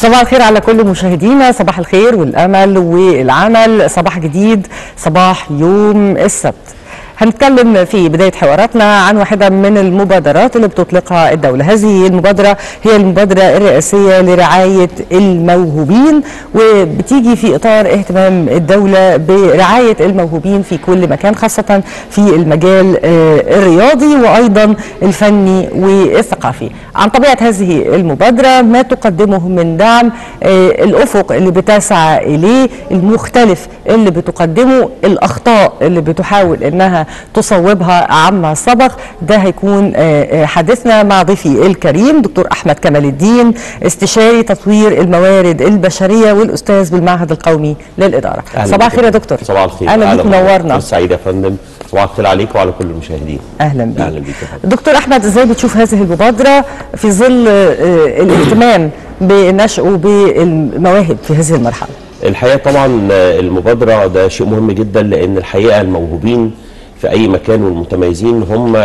صباح الخير على كل مشاهدينا صباح الخير والامل والعمل صباح جديد صباح يوم السبت هنتكلم في بداية حواراتنا عن واحدة من المبادرات اللي بتطلقها الدولة هذه المبادرة هي المبادرة الرئاسية لرعاية الموهوبين وبتيجي في إطار اهتمام الدولة برعاية الموهوبين في كل مكان خاصة في المجال الرياضي وأيضا الفني والثقافي عن طبيعة هذه المبادرة ما تقدمه من دعم الأفق اللي بتسعى إليه المختلف اللي بتقدمه الأخطاء اللي بتحاول إنها تصوبها عما سبق ده هيكون حديثنا مع ضيفي الكريم دكتور احمد كمال الدين استشاري تطوير الموارد البشريه والاستاذ بالمعهد القومي للاداره صباح الخير يا دكتور صباح الخير اهلا بيك منورنا سعيد يا فندم صباح الخير عليك وعلى كل المشاهدين اهلا بيك اهلا بيك يا دكتور احمد ازاي بتشوف هذه المبادره في ظل الاهتمام بنشأ وبالمواهب في هذه المرحله الحقيقه طبعا المبادره ده شيء مهم جدا لان الحقيقه الموهوبين في اي مكان والمتميزين هم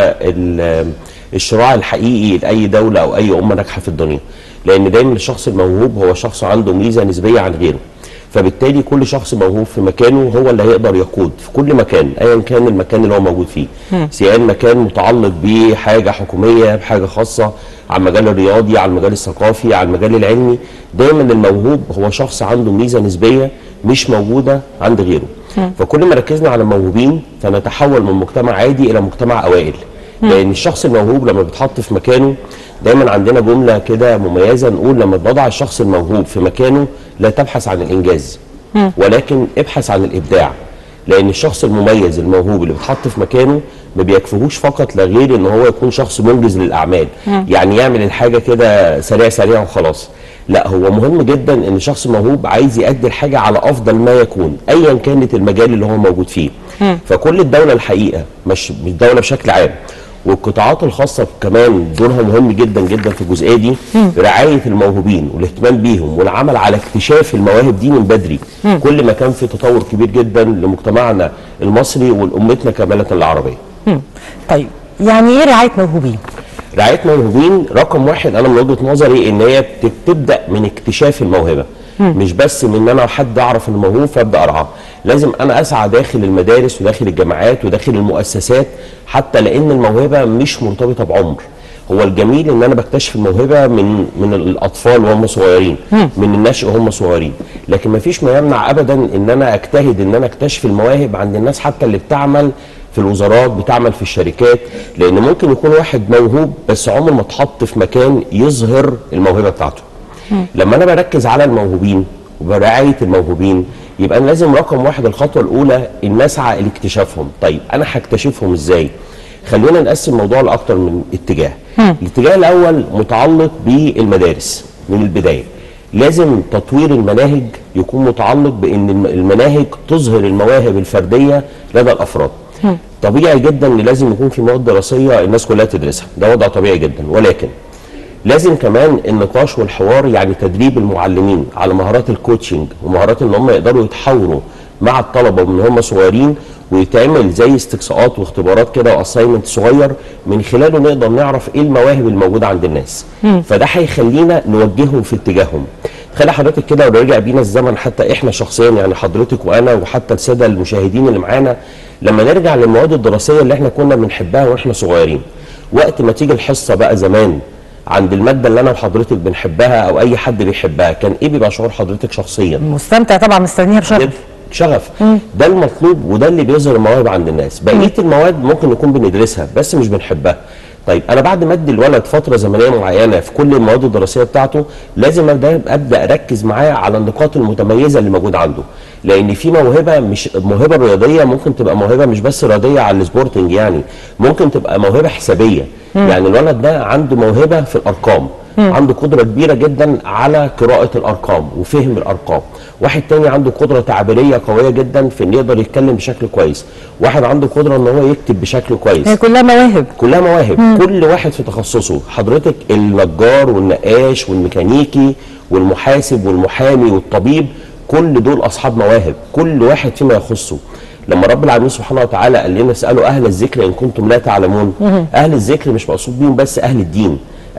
الشراع الحقيقي لاي دوله او اي امه ناجحه في الدنيا لان دايما الشخص الموهوب هو شخص عنده ميزه نسبيه عن غيره فبالتالي كل شخص موهوب في مكانه هو اللي هيقدر يقود في كل مكان ايا كان المكان اللي هو موجود فيه سواء مكان متعلق بحاجه حكوميه بحاجه خاصه على المجال الرياضي على المجال الثقافي على المجال العلمي دايما الموهوب هو شخص عنده ميزه نسبيه مش موجوده عند غيره فكل ما ركزنا على الموهوبين فنتحول من مجتمع عادي الى مجتمع اوائل لان الشخص الموهوب لما بيتحط في مكانه دايما عندنا جمله كده مميزه نقول لما بضع الشخص الموهوب في مكانه لا تبحث عن الانجاز ولكن ابحث عن الابداع لان الشخص المميز الموهوب اللي بيتحط في مكانه ما بيكفيهوش فقط لا غير ان هو يكون شخص منجز للاعمال يعني يعمل الحاجه كده سريع سريع وخلاص لا هو مهم جدا ان الشخص الموهوب عايز يؤدي الحاجه على افضل ما يكون ايا كانت المجال اللي هو موجود فيه فكل الدوله الحقيقه مش مش الدوله بشكل عام والقطاعات الخاصة كمان دورها مهم جدا جدا في الجزئية دي رعاية الموهوبين والاهتمام بيهم والعمل على اكتشاف المواهب دي من بدري كل ما كان في تطور كبير جدا لمجتمعنا المصري ولأمتنا كاملة العربية طيب يعني ايه رعاية موهوبين؟ رعاية موهوبين رقم واحد أنا من وجهة نظري إن هي بتبدأ من اكتشاف الموهبة مش بس من ان انا حد اعرف انه موهوب فابدا ارعاه لازم انا اسعى داخل المدارس وداخل الجامعات وداخل المؤسسات حتى لان الموهبه مش مرتبطه بعمر هو الجميل ان انا بكتشف الموهبه من من الاطفال وهم صغيرين من النشء وهم صغيرين لكن ما فيش ما يمنع ابدا ان انا اجتهد ان انا اكتشف المواهب عند الناس حتى اللي بتعمل في الوزارات بتعمل في الشركات لان ممكن يكون واحد موهوب بس عمره ما اتحط في مكان يظهر الموهبه بتاعته لما انا بركز على الموهوبين وبرعايه الموهوبين يبقى انا لازم رقم واحد الخطوه الاولى ان اسعى لاكتشافهم طيب انا هكتشفهم ازاي خلينا نقسم الموضوع لاكتر من اتجاه الاتجاه الاول متعلق بالمدارس من البدايه لازم تطوير المناهج يكون متعلق بان المناهج تظهر المواهب الفرديه لدى الافراد طبيعي جدا ان لازم يكون في مواد دراسيه الناس كلها تدرسها ده وضع طبيعي جدا ولكن لازم كمان النقاش والحوار يعني تدريب المعلمين على مهارات الكوتشنج ومهارات ان هم يقدروا يتحاوروا مع الطلبه من هم صغيرين ويتعمل زي استقصاءات واختبارات كده واساينمنت صغير من خلاله نقدر نعرف ايه المواهب الموجوده عند الناس م. فده هيخلينا نوجههم في اتجاههم تخيل حضرتك كده لو رجع بينا الزمن حتى احنا شخصيا يعني حضرتك وانا وحتى الساده المشاهدين اللي معانا لما نرجع للمواد الدراسيه اللي احنا كنا بنحبها واحنا صغيرين وقت ما تيجي الحصه بقى زمان عند الماده اللي انا وحضرتك بنحبها او اي حد بيحبها كان ايه بيبقى شعور حضرتك شخصيا مستمتع طبعا مستنيها بشغف شغف ده المطلوب وده اللي بيظهر المواهب عند الناس بقيه المواد ممكن نكون بندرسها بس مش بنحبها طيب انا بعد ما ادي الولد فتره زمنيه معينه في كل المواد الدراسيه بتاعته لازم ابدا ابدا اركز معاه على النقاط المتميزه اللي موجوده عنده لان في موهبه مش موهبه رياضيه ممكن تبقى موهبه مش بس رياضيه على السبورتنج يعني ممكن تبقى موهبه حسابيه يعني الولد ده عنده موهبه في الارقام عنده قدره كبيره جدا على قراءه الارقام وفهم الارقام واحد تاني عنده قدره تعبيريه قويه جدا في انه يقدر يتكلم بشكل كويس واحد عنده قدره ان هو يكتب بشكل كويس هي كلها مواهب كلها مواهب مم. كل واحد في تخصصه حضرتك النجار والنقاش والميكانيكي والمحاسب والمحامي والطبيب كل دول اصحاب مواهب كل واحد فيما يخصه لما رب العالمين سبحانه وتعالى قال لنا اسالوا اهل الذكر ان كنتم لا تعلمون اهل الذكر مش مقصود بيهم بس اهل الدين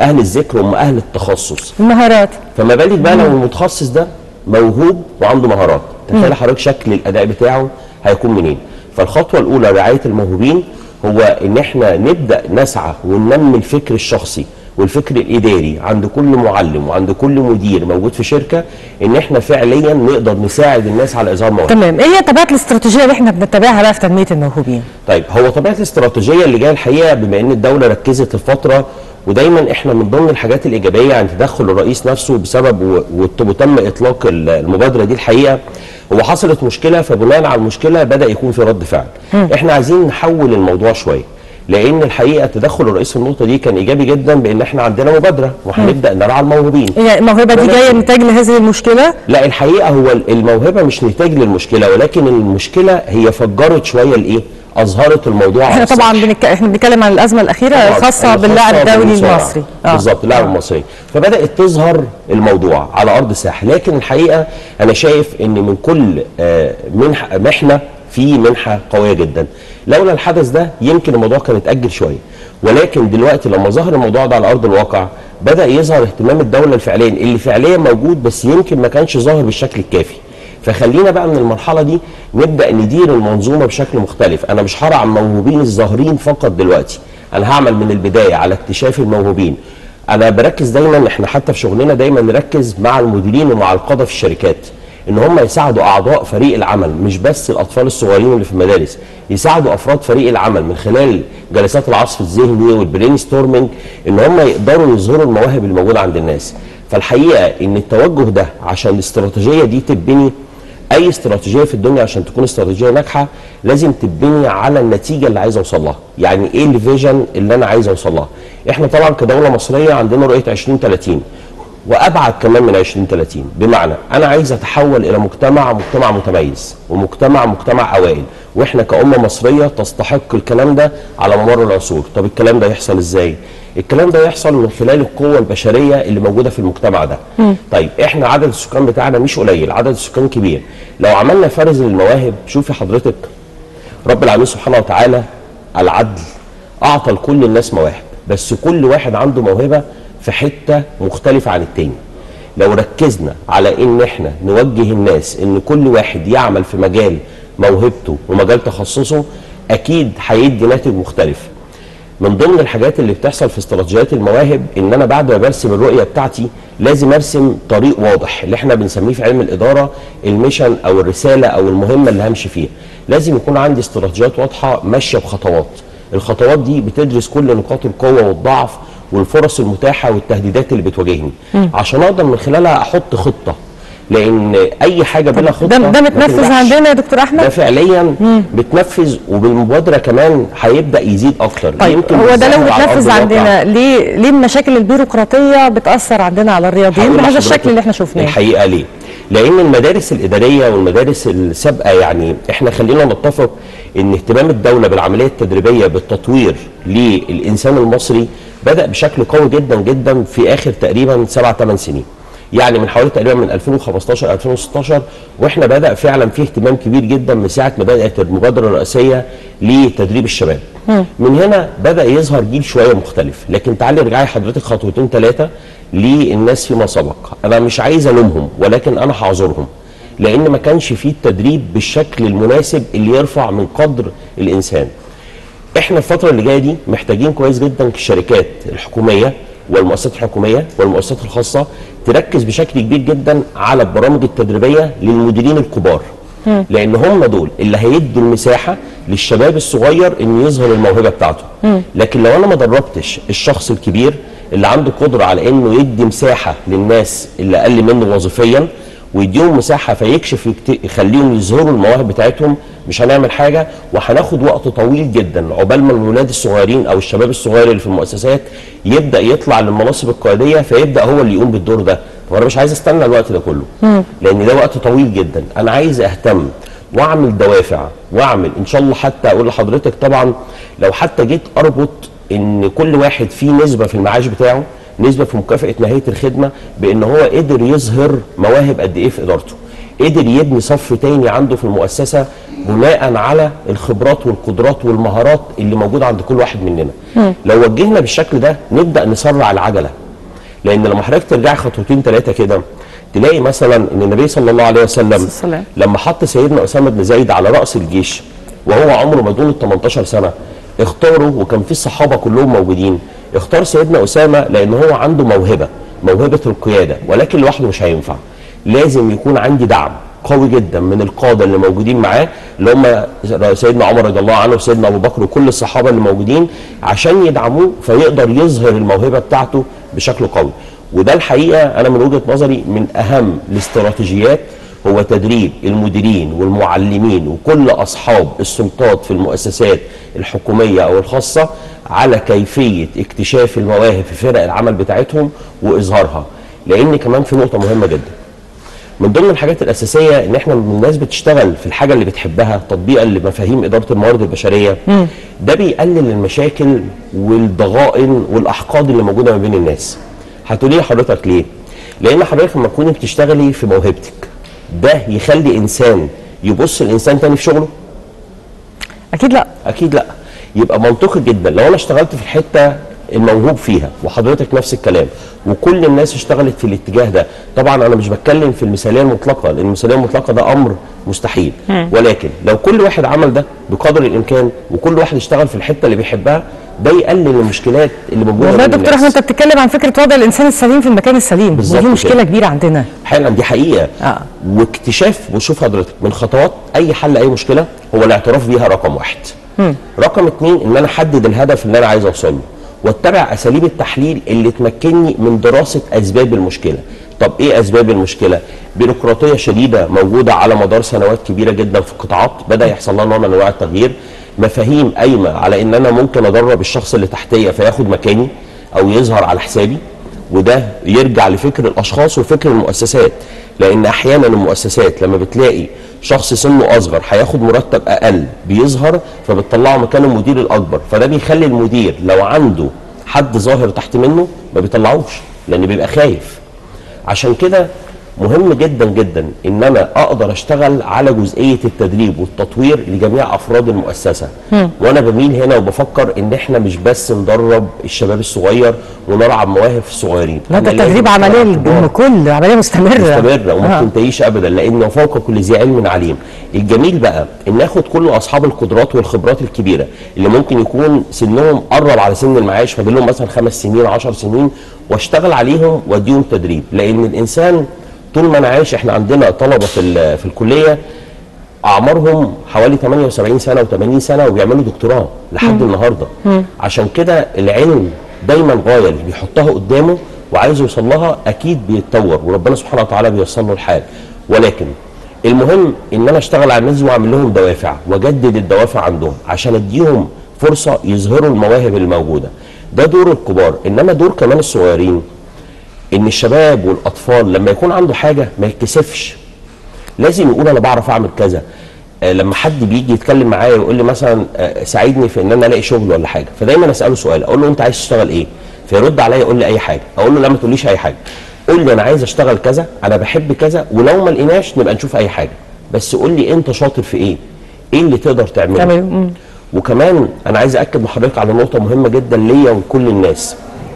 اهل الذكر هم اهل التخصص المهارات فما بالك بقى لو المتخصص ده موهوب وعنده مهارات تخيل حضرتك شكل الاداء بتاعه هيكون منين فالخطوه الاولى رعايه الموهوبين هو ان احنا نبدا نسعى وننمي الفكر الشخصي والفكر الاداري عند كل معلم وعند كل مدير موجود في شركه ان احنا فعليا نقدر نساعد الناس على اظهار موهبه تمام ايه هي طبيعه الاستراتيجيه اللي احنا بنتبعها بقى في تنميه الموهوبين طيب هو طبيعه الاستراتيجيه اللي جايه الحقيقه بما ان الدوله ركزت الفتره ودايما احنا من ضمن الحاجات الايجابيه عن تدخل الرئيس نفسه بسبب و- وت- وتم اطلاق ال- المبادره دي الحقيقه هو حصلت مشكله فبناء على المشكله بدا يكون في رد فعل احنا عايزين نحول الموضوع شويه لان الحقيقه تدخل الرئيس في النقطه دي كان ايجابي جدا بان احنا عندنا مبادره وهنبدا نرعى الموهوبين هي الموهبه دي ولكن- جايه نتاج لهذه المشكله لا الحقيقه هو الموهبه مش نتاج للمشكله ولكن المشكله هي فجرت شويه الايه اظهرت الموضوع على احنا السطح. طبعا بنك... احنا بنتكلم عن الازمه الاخيره طبعاً. الخاصه الخاصة باللاعب الدولي بالمصارعة. المصري بالظبط اللاعب المصري فبدات تظهر الموضوع على ارض الساحه لكن الحقيقه انا شايف ان من كل آه، منحه محنه في منحه قويه جدا لولا الحدث ده يمكن الموضوع كان اتاجل شويه ولكن دلوقتي لما ظهر الموضوع ده على ارض الواقع بدا يظهر اهتمام الدوله الفعليا اللي فعليا موجود بس يمكن ما كانش ظاهر بالشكل الكافي فخلينا بقى من المرحله دي نبدا ندير المنظومه بشكل مختلف انا مش هرعى الموهوبين الظاهرين فقط دلوقتي انا هعمل من البدايه على اكتشاف الموهوبين انا بركز دايما احنا حتى في شغلنا دايما نركز مع المديرين ومع القاده في الشركات ان هم يساعدوا اعضاء فريق العمل مش بس الاطفال الصغيرين اللي في المدارس يساعدوا افراد فريق العمل من خلال جلسات العصف الذهني والبرين ستورمنج ان هم يقدروا يظهروا المواهب اللي موجوده عند الناس فالحقيقه ان التوجه ده عشان الاستراتيجيه دي تبني اي استراتيجيه في الدنيا عشان تكون استراتيجيه ناجحه لازم تبني على النتيجه اللي عايز اوصل لها يعني ايه الفيجن اللي انا عايز اوصل لها احنا طبعا كدوله مصريه عندنا رؤيه 2030 وابعد كمان من 2030 بمعنى انا عايز اتحول الى مجتمع مجتمع متميز ومجتمع مجتمع اوائل واحنا كامه مصريه تستحق الكلام ده على ممر العصور طب الكلام ده يحصل ازاي الكلام ده يحصل من خلال القوه البشريه اللي موجوده في المجتمع ده طيب احنا عدد السكان بتاعنا مش قليل عدد السكان كبير لو عملنا فرز للمواهب شوفي حضرتك رب العالمين سبحانه وتعالى العدل اعطى لكل الناس مواهب بس كل واحد عنده موهبه في حته مختلفه عن التاني لو ركزنا على ان احنا نوجه الناس ان كل واحد يعمل في مجال موهبته ومجال تخصصه اكيد هيدي ناتج مختلف من ضمن الحاجات اللي بتحصل في استراتيجيات المواهب ان انا بعد ما برسم الرؤيه بتاعتي لازم ارسم طريق واضح اللي احنا بنسميه في علم الاداره الميشن او الرساله او المهمه اللي همشي فيها لازم يكون عندي استراتيجيات واضحه ماشيه بخطوات الخطوات دي بتدرس كل نقاط القوه والضعف والفرص المتاحه والتهديدات اللي بتواجهني عشان اقدر من خلالها احط خطه لان اي حاجه بلا خطه ده ده ما متنفذ تنجحش. عندنا يا دكتور ده احمد فعليا بتنفذ وبالمبادره كمان هيبدا يزيد اكتر طيب يمكن هو ده لو بالظاهر على أرض بتنفذ الواقع. عندنا ليه ليه المشاكل البيروقراطيه بتاثر عندنا على الرياضيين هقول بهذا لحضرتك الشكل اللي احنا شفناه الحقيقه ليه؟ لان المدارس الاداريه والمدارس السابقه يعني احنا خلينا نتفق ان اهتمام الدوله بالعمليه التدريبيه بالتطوير للانسان المصري بدا بشكل قوي جدا جدا في اخر تقريبا سبع ثمان سنين. يعني من حوالي تقريبا من 2015 2016 واحنا بدا فعلا في اهتمام كبير جدا من ساعه ما بدات المبادره الرئاسيه لتدريب الشباب. من هنا بدا يظهر جيل شويه مختلف، لكن تعالي ارجعي حضرتك خطوتين ثلاثه للناس فيما سبق، انا مش عايز الومهم ولكن انا هعذرهم. لان ما كانش فيه التدريب بالشكل المناسب اللي يرفع من قدر الانسان. احنا الفترة اللي جاية دي محتاجين كويس جدا الشركات الحكومية والمؤسسات الحكومية والمؤسسات الخاصة تركز بشكل كبير جدا على البرامج التدريبية للمديرين الكبار لان هم دول اللي هيدوا المساحة للشباب الصغير انه يظهر الموهبة بتاعته لكن لو انا ما دربتش الشخص الكبير اللي عنده قدرة على انه يدي مساحة للناس اللي اقل منه وظيفيا ويديهم مساحه فيكشف يكت- يخليهم يظهروا المواهب بتاعتهم مش هنعمل حاجه وهناخد وقت طويل جدا عقبال ما الولاد الصغيرين او الشباب الصغير اللي في المؤسسات يبدا يطلع للمناصب القياديه فيبدا هو اللي يقوم بالدور ده وانا مش عايز استنى الوقت ده كله لان ده وقت طويل جدا انا عايز اهتم واعمل دوافع واعمل ان شاء الله حتى اقول لحضرتك طبعا لو حتى جيت اربط ان كل واحد فيه نسبه في المعاش بتاعه نسبه في مكافاه نهايه الخدمه بان هو قدر يظهر مواهب قد ايه في ادارته قدر يبني صف تاني عنده في المؤسسه بناء على الخبرات والقدرات والمهارات اللي موجوده عند كل واحد مننا لو وجهنا بالشكل ده نبدا نسرع العجله لان لما حضرتك ترجعي خطوتين ثلاثه كده تلاقي مثلا ان النبي صلى الله عليه وسلم السلام. لما حط سيدنا اسامه بن زيد على راس الجيش وهو عمره ما دون ال 18 سنه اختاره وكان في الصحابه كلهم موجودين اختار سيدنا اسامه لان هو عنده موهبه موهبه القياده ولكن لوحده مش هينفع لازم يكون عندي دعم قوي جدا من القاده اللي موجودين معاه اللي هم سيدنا عمر رضي الله عنه وسيدنا ابو بكر وكل الصحابه اللي موجودين عشان يدعموه فيقدر يظهر الموهبه بتاعته بشكل قوي وده الحقيقه انا من وجهه نظري من اهم الاستراتيجيات هو تدريب المديرين والمعلمين وكل اصحاب السلطات في المؤسسات الحكوميه او الخاصه على كيفيه اكتشاف المواهب في فرق العمل بتاعتهم واظهارها لان كمان في نقطه مهمه جدا من ضمن الحاجات الاساسيه ان احنا من الناس بتشتغل في الحاجه اللي بتحبها تطبيقا لمفاهيم اداره الموارد البشريه ده بيقلل المشاكل والضغائن والاحقاد اللي موجوده ما بين الناس هتقولي لي حضرتك ليه لان حضرتك لما تكوني بتشتغلي في موهبتك ده يخلي انسان يبص لانسان تاني في شغله اكيد لا اكيد لا يبقى منطقي جدا لو انا اشتغلت في الحته الموهوب فيها وحضرتك نفس الكلام وكل الناس اشتغلت في الاتجاه ده طبعا انا مش بتكلم في المثاليه المطلقه لان المثاليه المطلقه ده امر مستحيل ولكن لو كل واحد عمل ده بقدر الامكان وكل واحد اشتغل في الحته اللي بيحبها ده يقلل المشكلات اللي موجوده والله يا بين دكتور احمد الناس. انت بتتكلم عن فكره وضع الانسان السليم في المكان السليم بالظبط ودي مشكله كده. كبيره عندنا حالا دي حقيقه آه. واكتشاف وشوف حضرتك من خطوات اي حل اي مشكله هو الاعتراف بيها رقم واحد رقم اتنين ان انا احدد الهدف اللي انا عايز اوصل له واتبع اساليب التحليل اللي تمكنني من دراسه اسباب المشكله طب ايه اسباب المشكله بيروقراطيه شديده موجوده على مدار سنوات كبيره جدا في القطاعات بدا يحصل لها نوع من انواع التغيير مفاهيم قايمه على ان انا ممكن ادرب الشخص اللي تحتيه فياخد مكاني او يظهر على حسابي وده يرجع لفكر الاشخاص وفكر المؤسسات لان احيانا المؤسسات لما بتلاقي شخص سنه اصغر هياخد مرتب اقل بيظهر فبتطلعه مكان المدير الاكبر فده بيخلي المدير لو عنده حد ظاهر تحت منه ما بيطلعوش لان بيبقى خايف عشان كده مهم جدا جدا ان انا اقدر اشتغل على جزئيه التدريب والتطوير لجميع افراد المؤسسه وانا بميل هنا وبفكر ان احنا مش بس ندرب الشباب الصغير ونلعب مواهب في الصغيرين لا ده إحنا لازم تدريب عمليه نلعب كبار. للكل عمليه مستمره مستمره وما آه. تنتهيش ابدا لان فوق كل ذي علم عليم الجميل بقى ان ناخد كل اصحاب القدرات والخبرات الكبيره اللي ممكن يكون سنهم قرب على سن المعاش فاضل لهم مثلا خمس سنين 10 سنين واشتغل عليهم واديهم تدريب لان الانسان طول ما انا عايش احنا عندنا طلبه في ال- في الكليه اعمارهم حوالي 78 سنه و80 سنه وبيعملوا دكتوراه لحد النهارده عشان كده العلم دايما غايه اللي بيحطها قدامه وعايز يوصل لها اكيد بيتطور وربنا سبحانه وتعالى بيوصل له الحال ولكن المهم ان انا اشتغل على الناس دي واعمل لهم دوافع واجدد الدوافع عندهم عشان اديهم فرصه يظهروا المواهب الموجوده ده دور الكبار انما دور كمان الصغيرين ان الشباب والاطفال لما يكون عنده حاجه ما يتكسفش لازم يقول انا بعرف اعمل كذا آه، لما حد بيجي يتكلم معايا ويقول لي مثلا آه، ساعدني في ان انا الاقي شغل ولا حاجه فدايما اساله سؤال اقول له انت عايز تشتغل ايه فيرد عليا يقول لي اي حاجه اقول له لا ما تقوليش اي حاجه قول لي انا عايز اشتغل كذا انا بحب كذا ولو ما لقيناش نبقى نشوف اي حاجه بس قول لي انت شاطر في ايه ايه اللي تقدر تعمله تعمله، مم. وكمان انا عايز اكد لحضرتك على نقطه مهمه جدا ليا ولكل الناس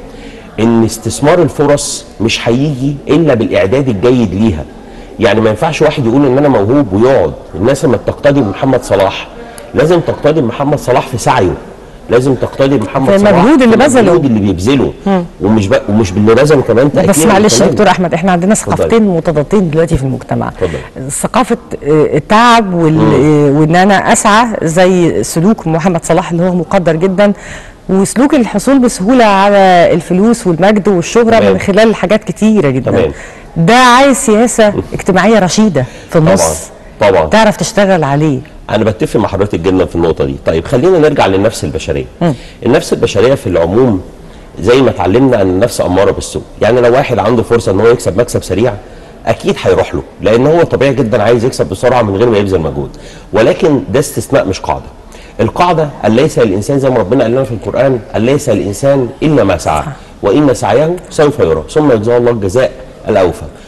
ان استثمار الفرص مش هيجي الا بالاعداد الجيد ليها يعني ما ينفعش واحد يقول ان انا موهوب ويقعد الناس لما بتقتدي بمحمد صلاح لازم تقتدي بمحمد صلاح في سعيه لازم تقتدي بمحمد في صلاح المجهود اللي في بذله. المجهود اللي بيبذله ومش ب... ومش باللي بذله كمان بس تأكيد معلش يا كمان. دكتور احمد احنا عندنا اتفضل. ثقافتين متضادتين دلوقتي في المجتمع اتفضل. ثقافه آه، التعب وال... آه، وان انا اسعى زي سلوك محمد صلاح اللي هو مقدر جدا وسلوك الحصول بسهوله على الفلوس والمجد والشهره تمام. من خلال حاجات كتيره جدا تمام. ده عايز سياسه اجتماعيه رشيده في النص طبعا طبعا تعرف تشتغل عليه انا بتفق مع حضرتك جدا في النقطه دي طيب خلينا نرجع للنفس البشريه النفس البشريه في العموم زي ما اتعلمنا ان النفس اماره بالسوء يعني لو واحد عنده فرصه ان هو يكسب مكسب سريع اكيد هيروح له لان هو طبيعي جدا عايز يكسب بسرعه من غير ما يبذل مجهود ولكن ده استثناء مش قاعده القاعده ان ليس للانسان زي ما ربنا قال لنا في القران ان ليس للانسان الا ما سعى وان سعيه سوف يرى ثم يجزاه الله الجزاء الاوفى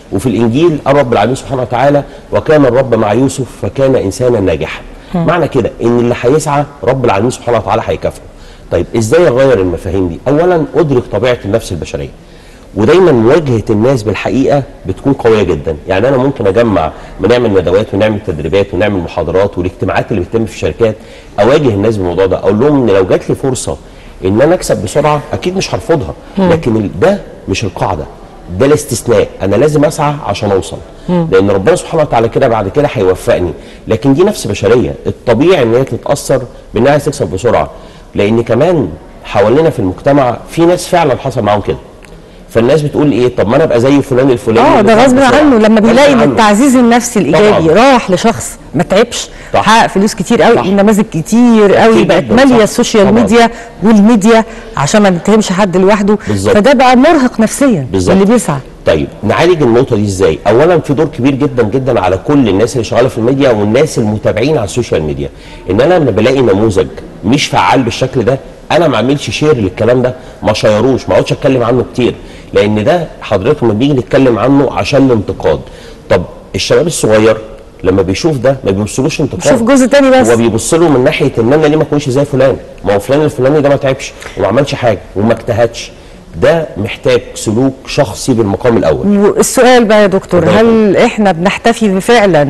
وفي الانجيل قال رب العالمين سبحانه وتعالى وكان الرب مع يوسف فكان انسانا ناجحا معنى كده ان اللي هيسعى رب العالمين سبحانه وتعالى هيكافئه طيب ازاي اغير المفاهيم دي اولا ادرك طبيعه النفس البشريه ودايما مواجهه الناس بالحقيقه بتكون قويه جدا يعني انا ممكن اجمع بنعمل ندوات ونعمل تدريبات ونعمل محاضرات والاجتماعات اللي بتتم في الشركات اواجه الناس بالموضوع ده اقول لهم ان لو جات لي فرصه ان انا اكسب بسرعه اكيد مش هرفضها لكن ال- ده مش القاعده ده الاستثناء انا لازم اسعى عشان اوصل لان ربنا سبحانه وتعالى كده بعد كده هيوفقني لكن دي نفس بشريه الطبيعي ان هي تتاثر بانها عايز تكسب بسرعه لان كمان حوالينا في المجتمع في ناس فعلا حصل معاهم كده فالناس بتقول ايه طب ما انا ابقى زي فلان الفلاني اه اللي ده تعب غصب بسرعة. عنه لما غصب بيلاقي ان عنه. التعزيز النفسي الايجابي طبعاً. راح لشخص ما تعبش صح. حقق فلوس كتير قوي صح. نماذج كتير قوي كتير بقت جداً، ماليه صح. السوشيال طبعاً. ميديا والميديا عشان ما نتهمش حد لوحده بالظبط. فده بقى مرهق نفسيا بالظبط. اللي بيسعى طيب نعالج النقطه دي ازاي اولا في دور كبير جدا جدا على كل الناس اللي شغاله في الميديا والناس المتابعين على السوشيال ميديا ان انا لما بلاقي نموذج مش فعال بالشكل ده انا ما اعملش شير للكلام ده ما شيروش ما اقعدش اتكلم عنه كتير لان ده حضرتك لما بنيجي نتكلم عنه عشان الانتقاد طب الشباب الصغير لما بيشوف ده ما بيبصلوش انتقاد بيشوف جزء تاني بس. هو بيبص له من ناحيه ان انا ليه ما اكونش زي فلان ما هو فلان الفلاني ده ما تعبش وما عملش حاجه وما اجتهدش ده محتاج سلوك شخصي بالمقام الاول والسؤال بقى يا دكتور اتفضل. هل احنا بنحتفي فعلا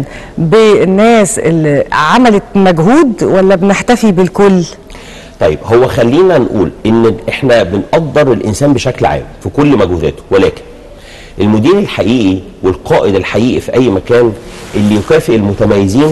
بالناس اللي عملت مجهود ولا بنحتفي بالكل طيب هو خلينا نقول ان احنا بنقدر الانسان بشكل عام في كل مجهوداته ولكن المدير الحقيقي والقائد الحقيقي في اي مكان اللي يكافئ المتميزين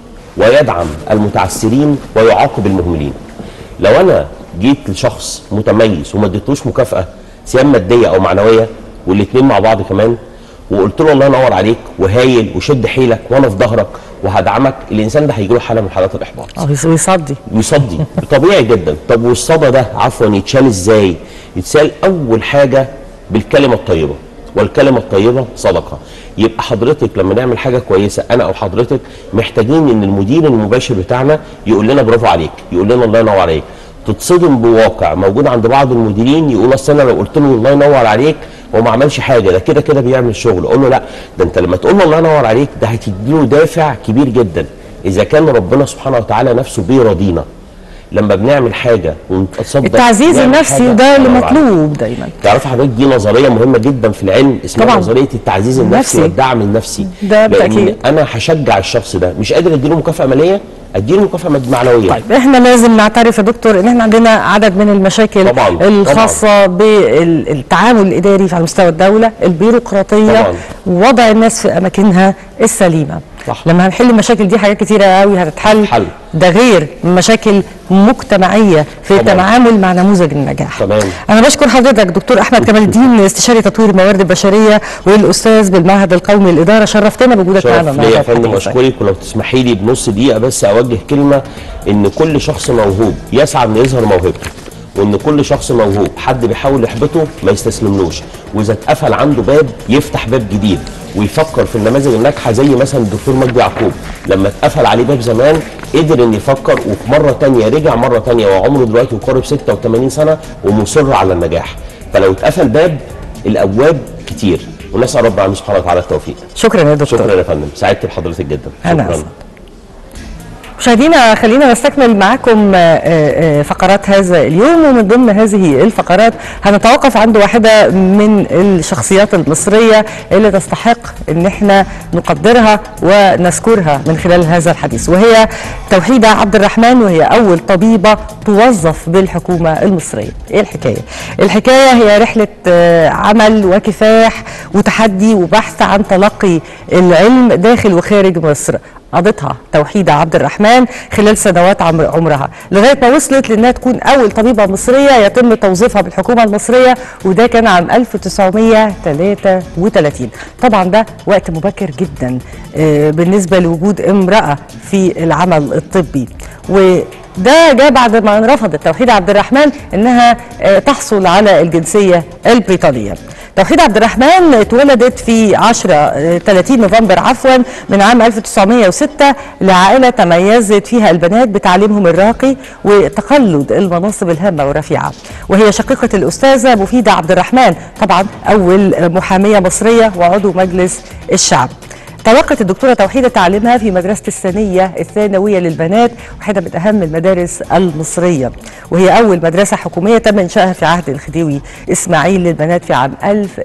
ويدعم المتعثرين ويعاقب المهملين لو انا جيت لشخص متميز وما اديتلوش مكافاه سواء ماديه او معنويه والاثنين مع بعض كمان وقلت له الله ينور عليك وهايل وشد حيلك وانا في ظهرك وهدعمك الانسان ده هيجي له حاله من حالات الاحباط اه ويصدي يصدي طبيعي جدا طب والصدى ده عفوا يتشال ازاي يتشال اول حاجه بالكلمه الطيبه والكلمه الطيبه صدقه يبقى حضرتك لما نعمل حاجه كويسه انا او حضرتك محتاجين ان المدير المباشر بتاعنا يقول لنا برافو عليك يقول لنا الله ينور عليك تتصدم بواقع موجود عند بعض المديرين يقول اصل انا لو قلت له الله ينور عليك هو ما عملش حاجه ده كده كده بيعمل شغل اقول له لا ده انت لما تقول له الله ينور عليك ده هتديله دافع كبير جدا اذا كان ربنا سبحانه وتعالى نفسه بيرضينا لما بنعمل حاجه ونتصدق التعزيز نعمل النفسي حاجة وده اللي الله ينور عليك. مطلوب دايما تعرف حضرتك دي نظريه مهمه جدا في العلم اسمها طبعاً. نظريه التعزيز النفسي النفسي. والدعم النفسي ده لان بالتأكيد. انا هشجع الشخص ده مش قادر اديله مكافاه ماليه اديله مكافاه مد- معنويه طيب احنا لازم نعترف يا دكتور ان احنا عندنا عدد من المشاكل طبعاً، الخاصه بالتعامل الاداري على مستوى الدوله البيروقراطيه طبعاً. ووضع الناس في اماكنها السليمه صح. لما هنحل المشاكل دي حاجات كتيره قوي هتتحل حل. ده غير مشاكل مجتمعيه في طبعاً. التعامل مع نموذج النجاح تمام. انا بشكر حضرتك دكتور احمد كمال الدين استشاري تطوير الموارد البشريه والاستاذ بالمعهد القومي للاداره شرفتنا بوجودك معنا شرف ليا يا النهارده فندم في حديثك. اشكرك ولو تسمحي لي بنص دقيقه بس اوجه كلمه ان كل شخص موهوب يسعى انه يظهر موهبته وان كل شخص موهوب حد بيحاول يحبطه ما يستسلملوش واذا اتقفل عنده باب يفتح باب جديد ويفكر في النماذج الناجحه زي مثلا الدكتور مجدي يعقوب لما اتقفل عليه باب زمان قدر ان يفكر وفي مره تانية رجع مره تانية وعمره دلوقتي يقارب 86 سنه ومصر على النجاح فلو اتقفل باب الابواب كتير ونسال رب العالمين سبحانه وتعالى التوفيق شكرا يا دكتور شكرا يا فندم سعدت بحضرتك جدا أنا شكرا أسعد. مشاهدينا خلينا نستكمل معكم آه، آه، فقرات هذا اليوم ومن ضمن هذه الفقرات هنتوقف عند واحدة من الشخصيات المصرية اللي تستحق ان احنا نقدرها ونذكرها من خلال هذا الحديث وهي توحيدة عبد الرحمن وهي اول طبيبة توظف بالحكومة المصرية ايه الحكاية؟ الحكاية هي رحلة آه، عمل وكفاح وتحدي وبحث عن تلقي العلم داخل وخارج مصر قضتها توحيدة عبد الرحمن خلال سنوات عمر عمرها لغاية ما وصلت لأنها تكون أول طبيبة مصرية يتم توظيفها بالحكومة المصرية وده كان عام 1933 طبعا ده وقت مبكر جدا آه، بالنسبة لوجود امرأة في العمل الطبي و ده جاء بعد ما رفضت توحيد عبد الرحمن انها آه، تحصل على الجنسيه البريطانيه. توحيد عبد الرحمن اتولدت في 10 آه، 30 نوفمبر عفوا من عام 1906 لعائله تميزت فيها البنات بتعليمهم الراقي وتقلد المناصب الهامه والرفيعه وهي شقيقه الاستاذه مفيده عبد الرحمن طبعا اول محاميه مصريه وعضو مجلس الشعب. تلقت الدكتورة توحيدة تعليمها في مدرسة الثانية الثانوية للبنات واحدة من أهم المدارس المصرية وهي أول مدرسة حكومية تم إنشائها في عهد الخديوي إسماعيل للبنات في عام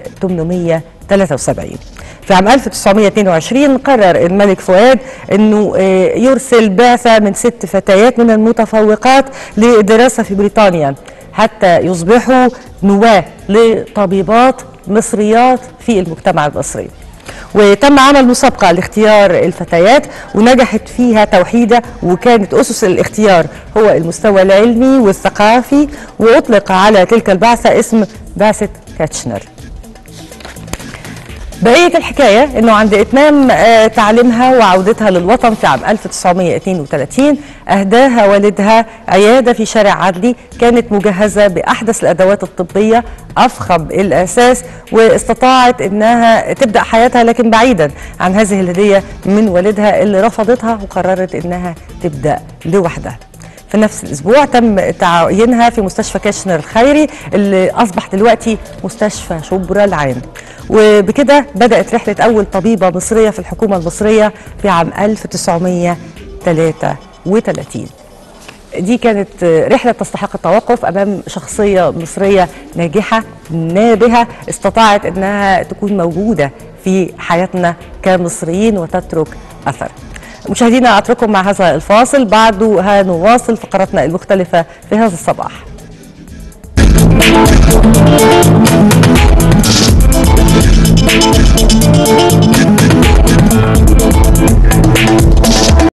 1873 في عام 1922 قرر الملك فؤاد أنه آه، يرسل بعثة من ست فتيات من المتفوقات للدراسة في بريطانيا حتى يصبحوا نواة لطبيبات مصريات في المجتمع المصري وتم عمل مسابقة لاختيار الفتيات ونجحت فيها توحيدة وكانت أسس الاختيار هو المستوى العلمي والثقافي وأطلق على تلك البعثة اسم بعثة كاتشنر بقية الحكاية انه عند اتمام آه، تعليمها وعودتها للوطن في عام 1932 اهداها والدها عيادة في شارع عدلي كانت مجهزة باحدث الادوات الطبية افخم الاساس واستطاعت انها تبدأ حياتها لكن بعيدا عن هذه الهدية من والدها اللي رفضتها وقررت انها تبدأ لوحدها في نفس الاسبوع تم تعيينها في مستشفى كاشنر الخيري اللي اصبح دلوقتي مستشفى شبرا العام وبكده بدات رحله اول طبيبه مصريه في الحكومه المصريه في عام 1933 دي كانت رحلة تستحق التوقف أمام شخصية مصرية ناجحة نابهة استطاعت أنها تكون موجودة في حياتنا كمصريين وتترك أثر مشاهدينا أترككم مع هذا الفاصل بعده هنواصل فقراتنا المختلفة في هذا الصباح